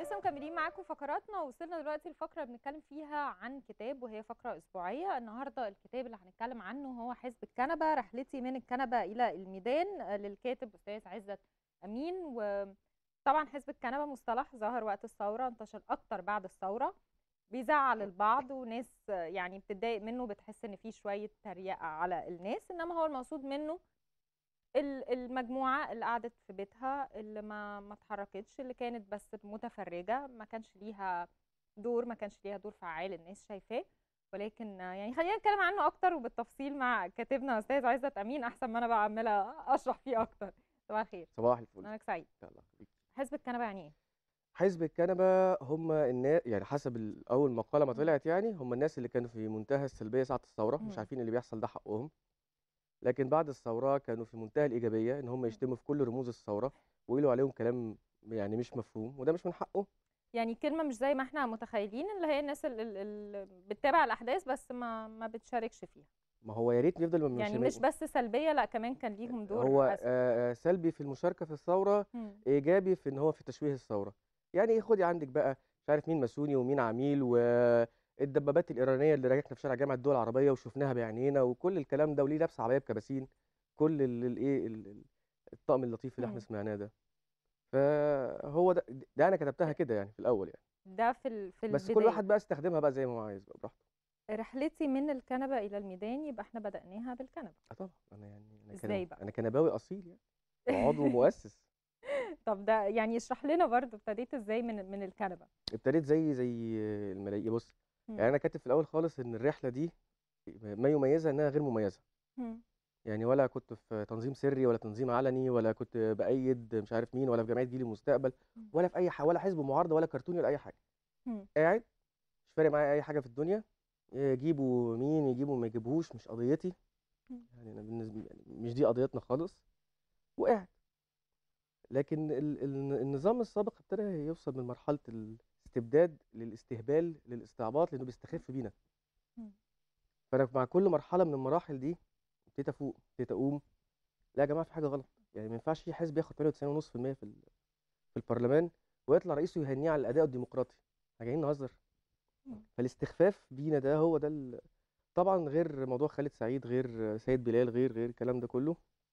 لسه مكملين معاكم فقراتنا وصلنا دلوقتي الفقره بنتكلم فيها عن كتاب وهي فقره اسبوعيه النهارده الكتاب اللي هنتكلم عنه هو حزب الكنبه رحلتي من الكنبه الى الميدان آه، للكاتب استاذ عزت امين وطبعا حزب الكنبه مصطلح ظهر وقت الثوره انتشر اكتر بعد الثوره بيزعل البعض وناس آه، يعني بتتضايق منه بتحس ان في شويه تريقه على الناس انما هو المقصود منه ال- المجموعه اللي قعدت في بيتها اللي ما ما اتحركتش اللي كانت بس متفرجه ما كانش ليها دور ما كانش ليها دور فعال الناس شايفاه ولكن آه، يعني خلينا نتكلم عنه اكتر وبالتفصيل مع كاتبنا استاذ عزت امين احسن ما انا بقى عماله اشرح فيه اكتر صباح الخير صباح الفل انا سعيد يلا خليك. حزب الكنبه يعني ايه حزب الكنبه هم الناس يعني حسب ال- اول مقاله ما مم. طلعت يعني هم الناس اللي كانوا في منتهى السلبيه ساعه الثوره مم. مش عارفين اللي بيحصل ده حقهم لكن بعد الثوره كانوا في منتهى الايجابيه ان هم يشتموا في كل رموز الثوره ويقولوا عليهم كلام يعني مش مفهوم وده مش من حقه يعني كلمه مش زي ما احنا متخيلين اللي هي الناس اللي بتتابع الاحداث بس ما ما بتشاركش فيها ما هو يا ريت نفضل مش يعني مش بس سلبيه لا كمان كان ليهم دور هو أساسي. آه، آه، سلبي في المشاركه في الثوره مم. ايجابي في ان هو في تشويه الثوره يعني ايه خدي عندك بقى مش عارف مين ماسوني ومين عميل والدبابات الايرانيه اللي راجعتنا في شارع جامعه الدول العربيه وشفناها بعينينا وكل الكلام ده وليه لابسه عبايه بكباسين كل ال- الايه ال- ال- الطقم اللطيف اللي احنا مم. سمعناه ده فهو ده ده انا كتبتها كده يعني في الاول يعني ده في ال... في بس كل البداية. واحد بقى استخدمها بقى زي ما هو عايز بقى براحته رحلتي من الكنبه الى الميدان يبقى احنا بدأناها بالكنبه اه طبعا انا يعني انا إزاي كنب- بقى؟ انا كنباوي اصيل يعني وعضو مؤسس طب ده يعني اشرح لنا برضو ابتديت ازاي من من الكنبه ابتديت زي زي الملايين بص مم. يعني انا كاتب في الاول خالص ان الرحله دي ما يميزها انها غير مميزه مم. يعني ولا كنت في تنظيم سري ولا تنظيم علني ولا كنت بايد مش عارف مين ولا في جمعيه جيل المستقبل مم. ولا في اي حاجه ولا حزب معارضه ولا كرتوني ولا اي حاجه مم. قاعد مش فارق معايا اي حاجه في الدنيا يجيبوا مين يجيبوا ما يجيبوش مش قضيتي مم. يعني انا بالنسبه يعني مش دي قضيتنا خالص وقاعد لكن ال ال النظام السابق ابتدى يوصل من مرحله الاستبداد للاستهبال للاستعباط لانه بيستخف بينا مم. فانا مع كل مرحله من المراحل دي ابتديت افوق ابتديت اقوم لا يا جماعه في حاجه غلط يعني ما ينفعش في حزب ياخد 98.5% في ال- في البرلمان ويطلع رئيسه يهنيه على الاداء الديمقراطي احنا جايين نهزر مم. فالاستخفاف بينا ده هو ده ال... طبعا غير موضوع خالد سعيد غير سيد بلال غير غير الكلام ده كله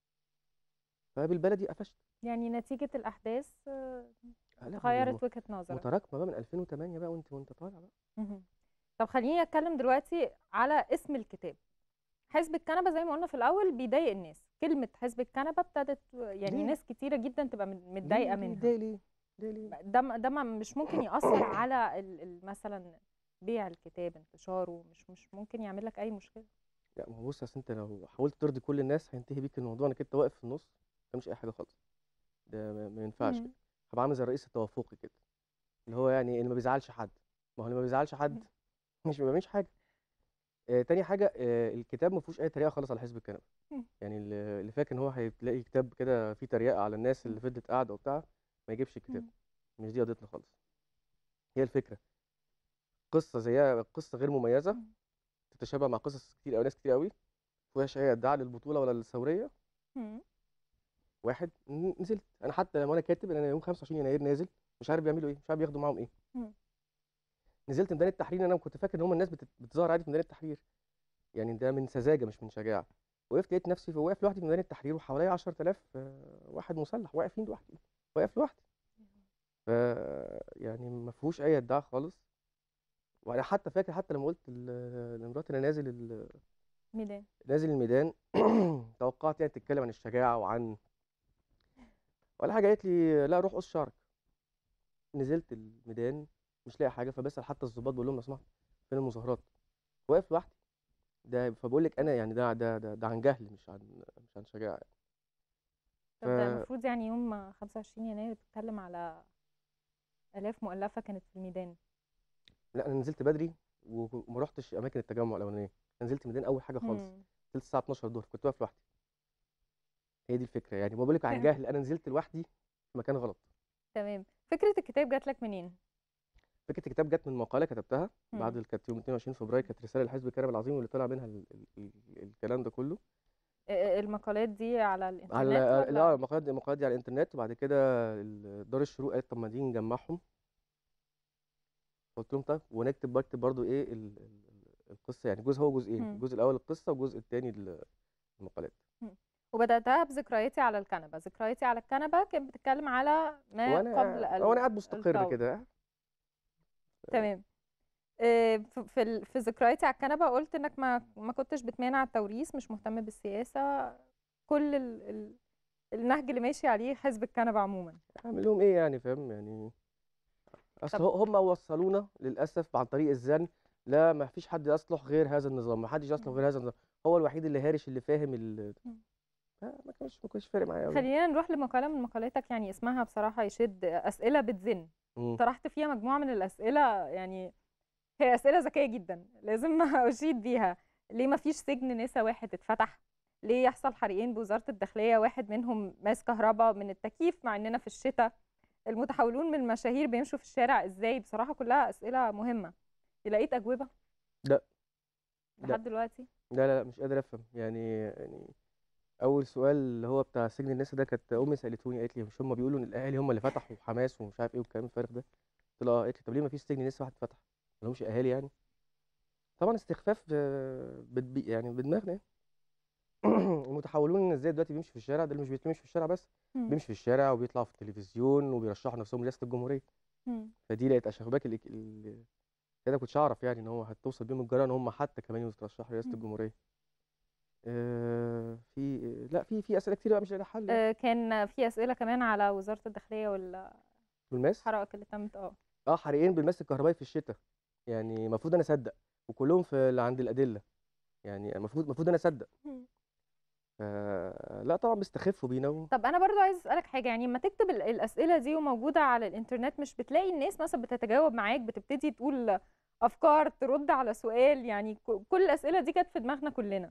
فبالبلدي قفشت يعني نتيجه الاحداث آه، آه لا، غيرت وجهه نظرك متراكمه بقى من 2008 بقى وانت وانت طالع بقى مهم. طب خليني اتكلم دلوقتي على اسم الكتاب حزب الكنبه زي ما قلنا في الاول بيضايق الناس كلمه حزب الكنبه ابتدت يعني ليه؟ ناس كتيره جدا تبقى من- ليه- متضايقه ليه- منها ليه ليه ليه ليه ده ما- ده ما- مش ممكن يأثر على ال- ال- مثلا بيع الكتاب انتشاره مش مش ممكن يعمل لك اي مشكله لا ما هو بص اصل انت لو حاولت ترضي كل الناس هينتهي بيك الموضوع انك انت واقف في النص ده مش اي حاجه خالص ده ما, ما ينفعش مم. كده هبقى عامل زي الرئيس التوافقي كده اللي هو يعني اللي ما بيزعلش حد ما هو اللي ما بيزعلش حد مش ما بيعملش حاجه آه تاني حاجه آه الكتاب ما فيهوش اي تريقه خالص على حزب الكنبه مم. يعني اللي اللي فاكر ان هو هيلاقي كتاب كده فيه تريقه على الناس اللي فضلت قاعده وبتاع ما يجيبش الكتاب مم. مش دي قضيتنا خالص هي الفكره قصه زيها قصه غير مميزه مم. تتشابه مع قصص كتير قوي ناس كتير قوي فيهاش اي ادعاء للبطوله ولا للثوريه مم. واحد ن- نزلت انا حتى لما انا كاتب انا يوم 25 يناير نازل مش عارف بيعملوا ايه مش عارف بياخدوا معاهم ايه مم. نزلت ميدان التحرير انا كنت فاكر ان هم الناس بتت- بتظاهر عادي في ميدان التحرير يعني ده من سذاجه مش من شجاعه وقفت لقيت نفسي في واقف لوحدي في ميدان التحرير وحواليا 10000 آه، واحد مسلح واقفين لوحدي واقف لوحدي ف يعني ما فيهوش اي ادعاء خالص وانا حتى فاكر حتى لما قلت ل- لمراتي انا نازل ال- ميدان نازل الميدان توقعت يعني تتكلم عن الشجاعة وعن ولا حاجة قالت لي لا روح قص شعرك نزلت الميدان مش لاقي حاجة فبسأل حتى الضباط بقول لهم لو سمحت فين المظاهرات واقف لوحدي ده فبقول لك انا يعني ده ده ده, ده عن جهل مش عن مش عن شجاعة طب ده ف- المفروض يعني يوم 25 يناير بتتكلم على آلاف مؤلفة كانت في الميدان لا انا نزلت بدري و- وما رحتش اماكن التجمع الاولانيه أنا نزلت الميدان اول حاجه خالص مم. نزلت الساعه 12 الظهر كنت واقف لوحدي هي دي الفكره يعني بقول لك عن فاهم. جهل انا نزلت لوحدي في مكان غلط تمام فكرة الكتاب جات لك منين؟ فكره الكتاب جت من مقاله كتبتها مم. بعد ال- كانت يوم 22 فبراير كانت رساله للحزب الكريم العظيم واللي طلع منها ال ال ال الكلام ده كله آه، المقالات دي على الانترنت على ولا؟ لا المقالات دي المقالات دي على الانترنت وبعد كده ال- دار الشروق قالت طب ما دي نجمعهم قلت لهم طيب ونكتب بكتب برضو ايه ال- ال- ال- القصه يعني جزء هو جزئين مم. الجزء الاول القصه والجزء الثاني المقالات وبداتها بذكرياتي على الكنبه ذكرياتي على الكنبه كانت بتتكلم على ما وانا قبل قاعد- ال- وانا قاعد مستقر الثورة. كده تمام آه، ف- في ال- في ذكرياتي على الكنبه قلت انك ما ما كنتش بتمانع التوريث مش مهتم بالسياسه كل ال ال النهج اللي ماشي عليه حزب الكنبه عموما اعمل لهم ايه يعني فاهم يعني اصل طب- هو- هم وصلونا للاسف عن طريق الزن لا ما فيش حد يصلح غير هذا النظام ما حدش يصلح مم. غير هذا النظام هو الوحيد اللي هارش اللي فاهم ال... مم. ما ما كانش ما كانش فارق معايا قوي خلينا نروح لمقاله من مقالاتك يعني اسمها بصراحه يشد اسئله بتزن مم. طرحت فيها مجموعه من الاسئله يعني هي اسئله ذكيه جدا لازم اشيد بيها ليه ما فيش سجن نسا واحد اتفتح ليه يحصل حريقين بوزاره الداخليه واحد منهم ماس كهرباء من التكييف مع اننا في الشتاء المتحولون من المشاهير بيمشوا في الشارع ازاي بصراحه كلها اسئله مهمه لقيت اجوبه لا. لا. لحد دلوقتي لا لا لا مش قادر افهم يعني يعني اول سؤال اللي هو بتاع سجن الناس ده كانت امي سالتوني قالت لي مش هم بيقولوا ان الاهالي هم اللي فتحوا حماس ومش عارف ايه والكلام الفارغ ده قلت لها اه قالت لي طب ليه ما فيش سجن ناس واحد فتح ما لهمش اهالي يعني طبعا استخفاف آه، بتبي يعني بدماغنا يعني المتحولون ازاي دلوقتي بيمشي في الشارع ده اللي مش بيمشي في الشارع بس مم. بيمشي في الشارع وبيطلعوا في التلفزيون وبيرشحوا نفسهم لرئاسه الجمهوريه مم. فدي لقيت اشباك اللي اللي انا كنتش اعرف يعني ان هو هتوصل بيهم الجرأة ان هم حتى كمان يترشحوا رئاسه مم. الجمهوريه آه في لا في في اسئله كتير بقى مش لاقي لها حل يعني. آه، كان في اسئله كمان على وزاره الداخليه والحرائق بالماس اللي تمت اه اه حريقين بالماس الكهربائي في الشتاء يعني المفروض انا اصدق وكلهم في اللي عند الادله يعني المفروض المفروض انا اصدق مم. آه لا طبعا بيستخفوا بينا و... طب انا برضو عايز اسالك حاجه يعني لما تكتب ال- الاسئله دي وموجوده على الانترنت مش بتلاقي الناس مثلا بتتجاوب معاك بتبتدي تقول افكار ترد على سؤال يعني ك- كل الاسئله دي كانت في دماغنا كلنا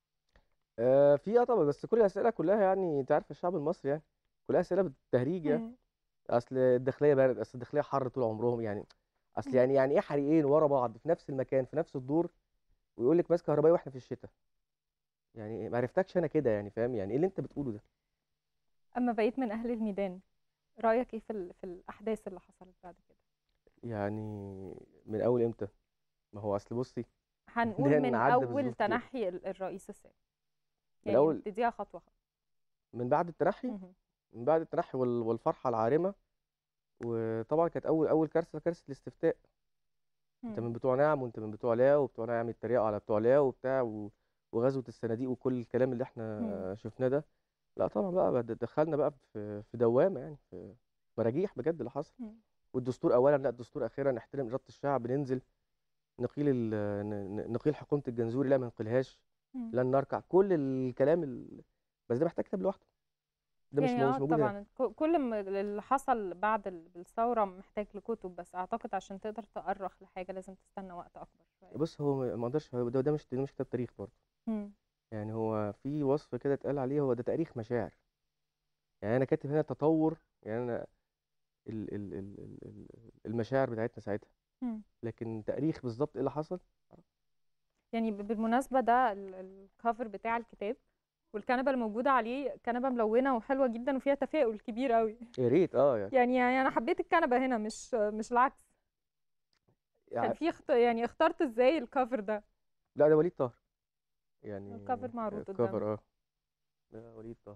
آه في اه طبعا بس كل الاسئله كلها يعني انت عارف الشعب المصري يعني كلها اسئله بالتهريج يعني مم. اصل الداخليه برد اصل الداخليه حر طول عمرهم يعني اصل مم. يعني يعني ايه حريقين ورا بعض في نفس المكان في نفس الدور ويقول لك ماس كهربائي واحنا في الشتاء يعني ما عرفتكش انا كده يعني فاهم يعني ايه اللي انت بتقوله ده اما بقيت من اهل الميدان رايك ايه في ال- في الاحداث اللي حصلت بعد كده يعني من اول امتى ما هو اصل بصي هنقول ده من نعدي اول بالظبط كده. تنحي ال- الرئيس السابق من يعني أول- نبتديها خطوه خطوه من بعد التنحي مهم. من بعد التنحي وال- والفرحه العارمه وطبعا كانت اول اول كارثه كارثه الاستفتاء انت مم. من بتوع نعم وانت من بتوع لا وبتوع نعم يتريقوا على بتوع لا وبتاع و- وغزوه الصناديق وكل الكلام اللي احنا مم. شفناه ده لا طبعا بقى بد- دخلنا بقى في في دوامه يعني في مراجيح بجد اللي حصل مم. والدستور اولا لا الدستور اخيرا نحترم اراده الشعب ننزل نقيل ال- ن- ن- نقيل حكومه الجنزوري لا ما نقيلهاش مم. لن نركع كل الكلام ال... بس ده محتاج كتاب لوحده ده مش يعني مو- اه مش موجود هنا طبعا ك- كل ما اللي حصل بعد ال- الثورة محتاج لكتب بس اعتقد عشان تقدر تأرخ لحاجة لازم تستنى وقت اكبر شوية بص هو ما ما اقدرش هو ده, ده مش ده مش كتاب تاريخ برضه مم. يعني هو في وصف كده اتقال عليه هو ده تاريخ مشاعر يعني انا كاتب هنا تطور يعني انا ال ال ال ال ال- المشاعر بتاعتنا ساعتها مم. لكن تاريخ بالظبط ايه اللي حصل يعني ب- بالمناسبة ده ال- الكفر بتاع الكتاب والكنبة اللي موجودة عليه كنبة ملونة وحلوة جدا وفيها تفاؤل كبير قوي يا ريت اه يعني, يعني يعني انا حبيت الكنبة هنا مش مش العكس كان يعني في اخت... يعني اخترت ازاي الكفر ده لا ده وليد طاهر يعني الكفر معروض الكفر قدامنا اه ده وليد طاهر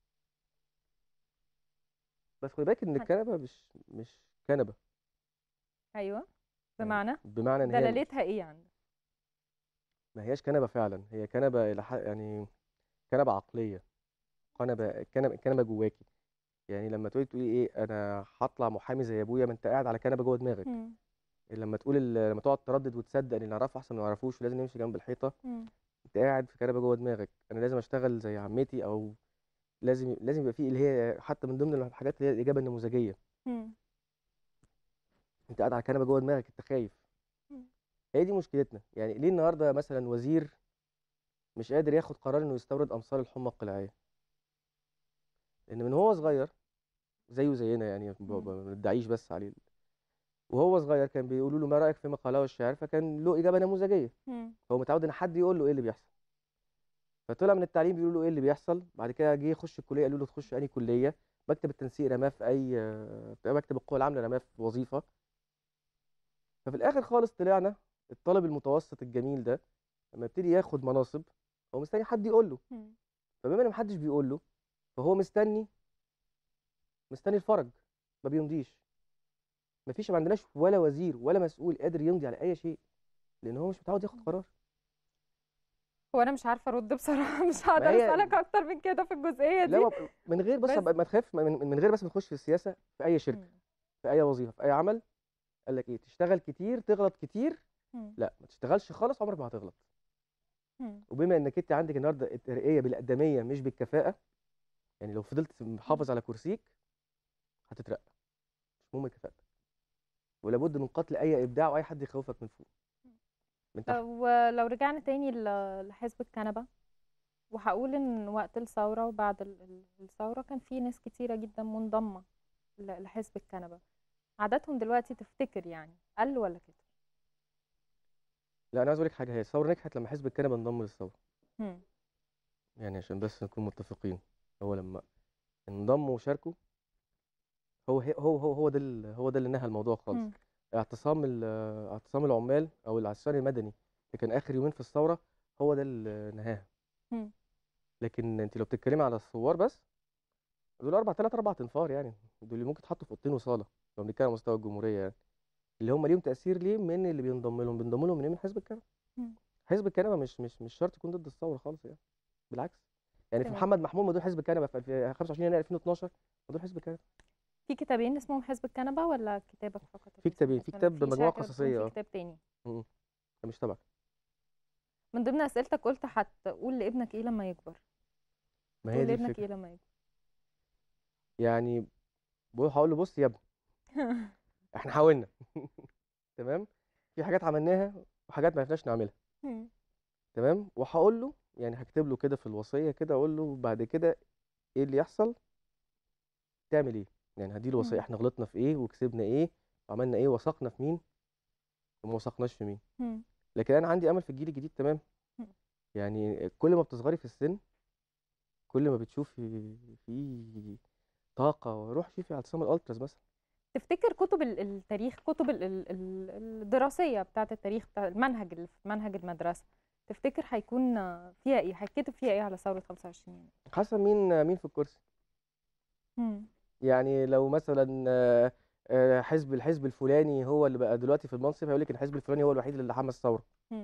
بس خد بالك ان هن- الكنبه مش مش كنبه ايوه يعني بمعنى بمعنى ان هي دلالتها ايه عندك ما هياش كنبه فعلا هي كنبه إلى حد- يعني كنبه عقليه كنبه كنبه كنبه جواكي يعني لما تقولي تقولي ايه انا هطلع محامي زي ابويا ما انت قاعد على كنبه جوه دماغك مم. لما تقول ال- لما تقعد تردد وتصدق ان اللي نعرفه احسن من اللي ما نعرفوش ولازم نمشي جنب الحيطه مم. انت قاعد في كنبه جوه دماغك انا لازم اشتغل زي عمتي او لازم لازم يبقى فيه اللي هي حتى من ضمن الحاجات اللي هي الاجابه النموذجيه مم. انت قاعد على كنبه جوه دماغك انت خايف مم. هي دي مشكلتنا يعني ليه النهارده مثلا وزير مش قادر ياخد قرار انه يستورد امصار الحمى القلاعيه لان من هو صغير زيه زينا يعني ب- ب- مم. ما ندعيش بس عليه وهو صغير كان بيقولوا له ما رايك فيما قاله الشاعر فكان له اجابه نموذجيه مم. هو متعود ان حد يقول له ايه اللي بيحصل فطلع من التعليم بيقولوا له ايه اللي بيحصل بعد كده جه يخش الكليه قالوا له تخش انهي كليه مكتب التنسيق رماه في اي آه، مكتب القوى العامله رماه في وظيفه ففي الاخر خالص طلعنا الطالب المتوسط الجميل ده لما يبتدي ياخد مناصب هو مستني حد يقول له مم. فبما ان محدش بيقول له فهو مستني مستني الفرج ما بيمضيش مفيش ما عندناش ولا وزير ولا مسؤول قادر يمضي على اي شيء لان هو مش متعود ياخد قرار هو انا مش عارفه ارد بصراحه مش هقدر هي- اسالك اكتر من كده في الجزئيه دي لا ما- من غير بس بس- ما تخاف من, من غير بس ما تخش في السياسه في اي شركه مم. في اي وظيفه في اي عمل قال لك ايه تشتغل كتير تغلط كتير مم. لا ما تشتغلش خالص عمرك ما هتغلط مم. وبما انك انت عندك النهارده الترقيه بالاقدميه مش بالكفاءه يعني لو فضلت محافظ على كرسيك هتترقى مش مهم كفاءتك ولابد من قتل اي ابداع واي حد يخوفك من فوق من تحت لو لو رجعنا تاني ل- لحزب الكنبه وهقول ان وقت الثوره وبعد ال- ال- الثوره كان في ناس كتيره جدا منضمه ل- لحزب الكنبه عددهم دلوقتي تفتكر يعني قل ولا كتر لا انا عايز اقول لك حاجه هي الثوره نجحت لما حزب الكنبه انضم للثوره مم. يعني عشان بس نكون متفقين هو لما انضموا وشاركوا هو هو هو هو ده ال- هو ده اللي نهى الموضوع خالص مم. اعتصام ال- اعتصام العمال او العصيان المدني اللي كان اخر يومين في الثوره هو ده اللي نهاها مم. لكن انت لو بتتكلمي على الثوار بس دول اربع ثلاث اربع تنفار يعني دول اللي ممكن تحطوا في اوضتين وصاله لو بنتكلم على مستوى الجمهوريه يعني اللي هم ليهم تاثير ليه من اللي بينضم لهم بينضم لهم من إيه؟ من حزب الكنبه مم. حزب الكنبه مش مش مش شرط يكون ضد الثوره خالص يعني بالعكس يعني في تمام. محمد محمود مدير حزب الكنبه في 2000 25 يناير 2012 مدير حزب الكنبه في كتابين اسمهم حزب الكنبه ولا كتابك فقط في كتابين، في ولا كتاب في مجموعة شاعر كده بتقول قصصية، في آه. كتاب تاني ده مش تبعك من ضمن اسئلتك قلت هتقول لابنك ايه لما يكبر ما هي تقول دي لابنك الفكره ايه لما يكبر يعني بقول هقول له بص يا ابني احنا حاولنا تمام في حاجات عملناها وحاجات ما عرفناش نعملها مم. تمام وهقول له يعني هكتب له كده في الوصيه كده اقول له بعد كده ايه اللي يحصل تعمل ايه يعني هديله وصيه مم. احنا غلطنا في ايه وكسبنا ايه وعملنا ايه وثقنا في مين وما وثقناش في مين مم. لكن انا عندي امل في الجيل الجديد تمام مم. يعني كل ما بتصغري في السن كل ما بتشوفي في طاقه وروح شوفي اعتصام الالتراس مثلا تفتكر كتب ال- التاريخ كتب ال- ال- ال- الدراسية بتاعة التاريخ بتاع المنهج اللي في منهج المدرسة تفتكر هيكون فيها ايه هيتكتب فيها ايه على ثورة 25 يناير حسب مين مين في الكرسي مم. يعني لو مثلا آه، آه، حزب الحزب الفلاني هو اللي بقى دلوقتي في المنصب هيقول لك الحزب الفلاني هو الوحيد اللي حمس ثوره مم.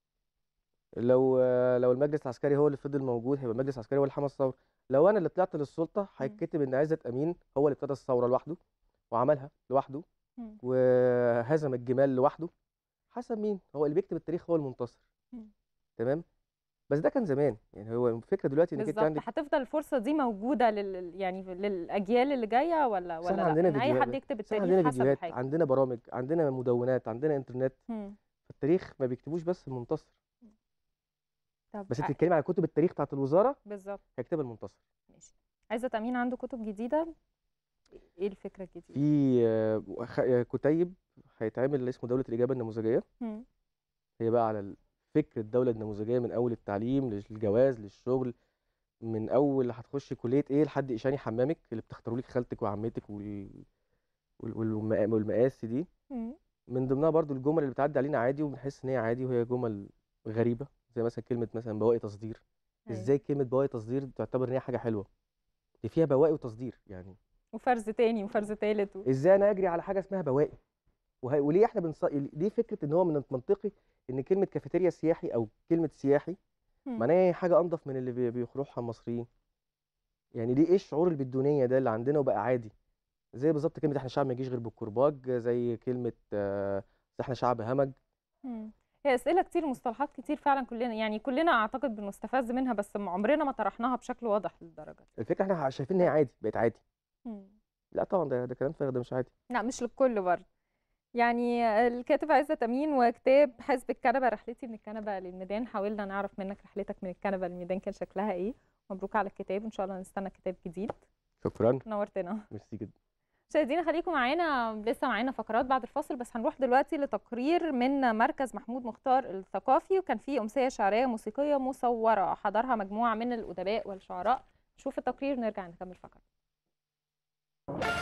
لو آه، لو المجلس العسكري هو اللي فضل موجود هيبقى المجلس العسكري هو اللي حمس ثوره لو انا اللي طلعت للسلطه هيتكتب ان عزت امين هو اللي ابتدى الثوره لوحده وعملها لوحده مم. وهزم الجمال لوحده حسب مين هو اللي بيكتب التاريخ هو المنتصر مم. تمام بس ده كان زمان يعني هو الفكره دلوقتي انك انت بالظبط عندك هتفضل الفرصة دي موجودة لل يعني للأجيال اللي جاية ولا بس ولا احنا لا عندنا إن أي فيديوهات حد يكتب بس احنا التاريخ عندنا حسب فيديوهات الحاجة عندنا برامج عندنا مدونات عندنا انترنت مم. فالتاريخ ما بيكتبوش بس المنتصر طب بس انت ع- بتتكلمي على كتب التاريخ بتاعت الوزاره بالظبط هيكتبها المنتصر ماشي عايزة أمين عنده كتب جديدة ايه الفكرة الجديدة؟ في آه، خ- آه، كتيب هيتعمل اسمه دوله الاجابه النموذجيه مم. هي بقى على فكر الدوله النموذجيه من اول التعليم للجواز للشغل من اول هتخشي كليه ايه لحد ايشاني حمامك اللي بتختاروا لك خالتك وعمتك وال... وال... والم- والمقاس دي مم. من ضمنها برضو الجمل اللي بتعدي علينا عادي وبنحس ان هي عادي وهي جمل غريبه زي مثلا كلمه مثلا بواقي تصدير أيوة. ازاي كلمه بواقي تصدير تعتبر ان هي حاجه حلوه دي فيها بواقي وتصدير يعني وفرز تاني وفرز تالت و... ازاي انا اجري على حاجه اسمها بواقي وهي... وليه احنا بنص... ليه فكره ان هو من المنطقي ان كلمه كافيتيريا سياحي او كلمه سياحي مم. معناها هي حاجه انضف من اللي بي- بيخرجها المصريين يعني ليه ايه الشعور البالدونيه ده اللي عندنا وبقى عادي زي بالظبط كلمه احنا شعب ما يجيش غير بالكرباج زي كلمه آه، احنا شعب همج مم. هي اسئله كتير مصطلحات كتير فعلا كلنا يعني كلنا اعتقد بنستفز منها بس عمرنا ما طرحناها بشكل واضح للدرجه دي. الفكره احنا شايفين ان هي عادي بقت عادي مم. لا طبعا ده ده كلام فارغ ده مش عادي لا مش للكل برضه يعني الكاتب عزت امين وكتاب حزب الكنبه رحلتي من الكنبه للميدان حاولنا نعرف منك رحلتك من الكنبه للميدان كان شكلها ايه مبروك على الكتاب ان شاء الله نستنى كتاب جديد شكرا نورتنا ميرسي جدا مشاهدينا خليكم معانا لسه معانا فقرات بعد الفاصل بس هنروح دلوقتي لتقرير من مركز محمود مختار الثقافي وكان فيه أمسية شعرية موسيقية مصورة حضرها مجموعة من الأدباء والشعراء نشوف التقرير ونرجع نكمل فقرة